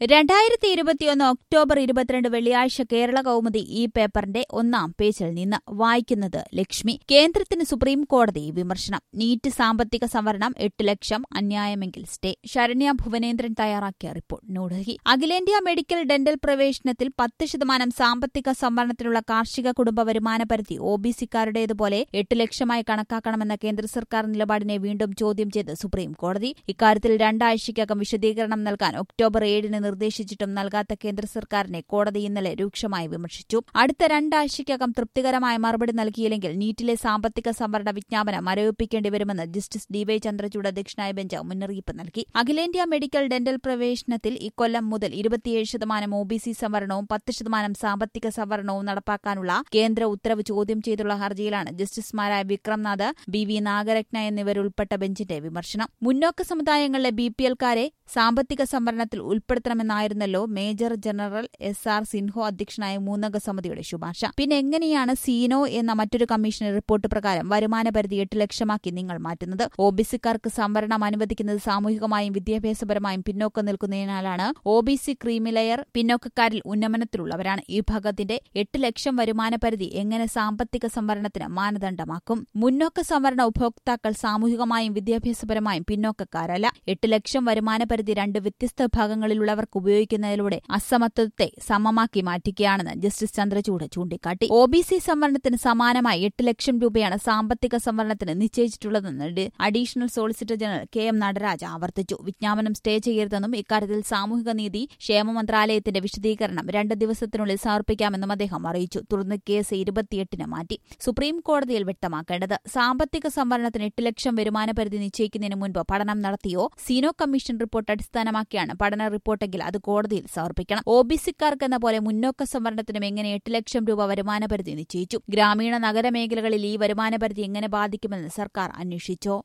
രണ്ടായിരത്തി ഇരുപത്തിയൊന്ന് ഒക്ടോബർ ഇരുപത്തിരണ്ട് വെള്ളിയാഴ്ച കേരള കൗമുദി ഈ പേപ്പറിന്റെ ഒന്നാം പേജിൽ നിന്ന് വായിക്കുന്നത് ലക്ഷ്മി കേന്ദ്രത്തിന് സുപ്രീം കോടതി വിമർശനം നീറ്റ് സാമ്പത്തിക സംവരണം എട്ട് ലക്ഷം അന്യായമെങ്കിൽ സ്റ്റേ ശരണ്യ ഭുവനേന്ദ്രൻ തയ്യാറാക്കിയ റിപ്പോർട്ട് ന്യൂഡൽഹി അഖിലേന്ത്യാ മെഡിക്കൽ ഡെന്റൽ പ്രവേശനത്തിൽ പത്ത് ശതമാനം സാമ്പത്തിക സംവരണത്തിനുള്ള കാർഷിക കുടുംബ വരുമാന പരിധി ഒ ബി സിക്കാരുടേതുപോലെ എട്ട് ലക്ഷമായി കണക്കാക്കണമെന്ന കേന്ദ്ര സർക്കാർ നിലപാടിനെ വീണ്ടും ചോദ്യം ചെയ്ത് സുപ്രീം കോടതി ഇക്കാര്യത്തിൽ രണ്ടാഴ്ചയ്ക്കകം വിശദീകരണം നൽകാൻ ഒക്ടോബർ ഏഴിന് നിർദ്ദേശിച്ചിട്ടും നൽകാത്ത കേന്ദ്ര സർക്കാരിനെ കോടതി ഇന്നലെ രൂക്ഷമായി വിമർശിച്ചു അടുത്ത രണ്ടാഴ്ചയ്ക്കകം തൃപ്തികരമായ മറുപടി നൽകിയില്ലെങ്കിൽ നീറ്റിലെ സാമ്പത്തിക സംവരണ വിജ്ഞാപനം മരവിപ്പിക്കേണ്ടി വരുമെന്ന് ജസ്റ്റിസ് ഡി വൈ ചന്ദ്രചൂഡ് അധ്യക്ഷനായ ബെഞ്ച് മുന്നറിയിപ്പ് നൽകി അഖിലേന്ത്യാ മെഡിക്കൽ ഡെന്റൽ പ്രവേശനത്തിൽ ഇക്കൊല്ലം മുതൽ ഇരുപത്തിയേഴ് ശതമാനം ഒ ബി സി സംവരണവും പത്ത് ശതമാനം സാമ്പത്തിക സംവരണവും നടപ്പാക്കാനുള്ള കേന്ദ്ര ഉത്തരവ് ചോദ്യം ചെയ്തുള്ള ഹർജിയിലാണ് ജസ്റ്റിസുമാരായ വിക്രംനാഥ് ബി വി നാഗരത്ന എന്നിവരുൾപ്പെട്ട ബെഞ്ചിന്റെ വിമർശനം മുന്നോക്ക സമുദായങ്ങളിലെ ബി പി എൽക്കാരെ സാമ്പത്തിക സംവരണത്തിൽ ഉൾപ്പെടുത്തണമെന്നായിരുന്നല്ലോ major general S R Sinho അധ്യക്ഷനായ മൂന്നംഗ സമിതിയുടെ ശുപാർശ പിന്നെ എങ്ങനെയാണ് സീനോ എന്ന മറ്റൊരു കമ്മീഷൻ റിപ്പോർട്ട് പ്രകാരം വരുമാന പരിധി എട്ട് ലക്ഷമാക്കി നിങ്ങൾ മാറ്റുന്നത് ഒ ബി സിക്കാർക്ക് സംവരണം അനുവദിക്കുന്നത് സാമൂഹികമായും വിദ്യാഭ്യാസപരമായും പിന്നോക്കം നിൽക്കുന്നതിനാലാണ് ഒ ബി സി ക്രീമിലെയർ പിന്നോക്കക്കാരിൽ ഉന്നമനത്തിലുള്ളവരാണ് ഈ ഭാഗത്തിന്റെ എട്ട് ലക്ഷം വരുമാന പരിധി എങ്ങനെ സാമ്പത്തിക സംവരണത്തിന് മാനദണ്ഡമാക്കും മുന്നോക്ക സംവരണ ഉപഭോക്താക്കൾ സാമൂഹികമായും വിദ്യാഭ്യാസപരമായും പിന്നോക്കക്കാരല്ല എട്ട് ലക്ഷം വരുമാന പരിധി രണ്ട് വ്യത്യസ്ത വിഭാഗങ്ങളിലുള്ളവർക്ക് ഉപയോഗിക്കുന്നതിലൂടെ അസമത്വത്തെ സമമാക്കി മാറ്റുകയാണെന്ന് ജസ്റ്റിസ് ചന്ദ്രചൂഡ് ചൂണ്ടിക്കാട്ടി ഒ ബി സി സംവരണത്തിന് സമാനമായി എട്ട് ലക്ഷം രൂപയാണ് സാമ്പത്തിക സംവരണത്തിന് നിശ്ചയിച്ചിട്ടുള്ളതെന്ന് ഡി- additional solicitor general K M Nataraj ആവർത്തിച്ചു വിജ്ഞാപനം സ്റ്റേ ചെയ്യരുതെന്നും ഇക്കാര്യത്തിൽ സാമൂഹിക നീതി ക്ഷേമ മന്ത്രാലയത്തിന്റെ വിശദീകരണം രണ്ട് ദിവസത്തിനുള്ളിൽ സമർപ്പിക്കാമെന്നും അദ്ദേഹം അറിയിച്ചു തുടർന്ന് കേസ് ഇരുപത്തിയെട്ടിന് മാറ്റി സുപ്രീം കോടതിയിൽ വ്യക്തമാക്കേണ്ടത് സാമ്പത്തിക സംവരണത്തിന് എട്ട് ലക്ഷം വരുമാന പരിധി നിശ്ചയിക്കുന്നതിന് മുൻപ് പഠനം നടത്തിയോ സീനോ കമ്മീഷൻ റിപ്പോർട്ട് അടിസ്ഥാനമാക്കിയാണ് പഠന റിപ്പോർട്ടെങ്കിൽ അത് കോടതിയിൽ സമർപ്പിക്കണം ഒ ബി സിക്കാർക്ക് എന്ന പോലെ മുന്നോക്ക സംവരണത്തിനും എങ്ങനെ എട്ട് ലക്ഷം രൂപ വരുമാന പരിധി നിശ്ചയിച്ചു ഗ്രാമീണ നഗരമേഖലകളിൽ ഈ വരുമാന പരിധി എങ്ങനെ ബാധിക്കുമെന്ന് സർക്കാർ അന്വേഷിച്ചോ